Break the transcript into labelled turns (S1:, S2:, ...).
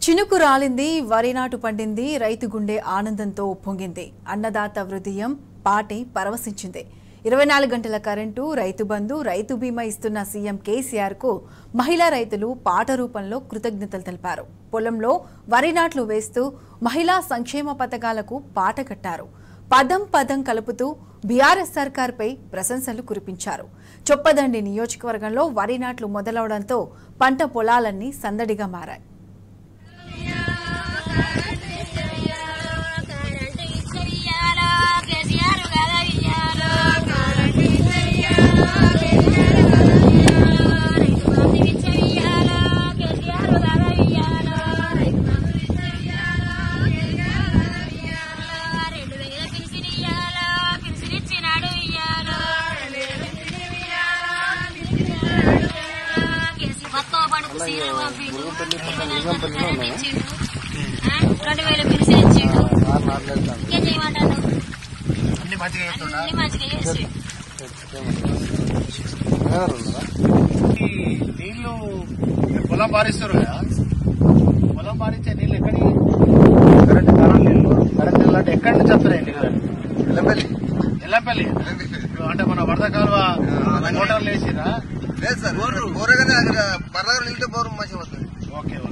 S1: చినుకు రాలింది వరి నాటు పండింది రైతు గుండె ఆనందంతో పొంగింది అన్నదాత హృదయం పాటి పరవశించింది ఇరవై నాలుగు గంటల కరెంటు రైతు బంధు రైతు బీమా ఇస్తున్న సీఎం కేసీఆర్ కు మహిళా రైతులు పాట రూపంలో కృతజ్ఞతలు తెలిపారు పొలంలో వరి నాట్లు వేస్తూ మహిళా సంక్షేమ పథకాలకు పాట కట్టారు పదం పదం కలుపుతూ బీఆర్ఎస్ సర్కార్పై ప్రశంసలు కురిపించారు చొప్పదండి నియోజకవర్గంలో వరి నాట్లు మొదలవడంతో పంట పొలాలన్నీ సందడిగా మారాయి
S2: రెండు వేల పిలిచి ఇచ్చిండు ఏం చేయమంటాడు
S3: అన్ని మంచిగా చేస్తుండా
S2: అన్ని మంచిగా చేసి
S3: ఈ నీళ్లు పొలం పారిస్తారు కదా పొలం పారించే నీళ్ళు ఎక్కడి కరెంట్ కరెంట్ నీళ్ళు కరెంట్ నీళ్ళు అంటే ఎక్కడి నుంచి వస్తున్నాయి నీళ్ళు ఎల్లంపల్లి ఎల్లంపల్లి అంటే మన వరద కాలువ మోటార్లు వేసిరా
S4: లేదు సార్ బోర్ బోరగానే అక్కడ బర్రగా నిలితే బోర్ మంచిగా వస్తుంది
S3: ఓకే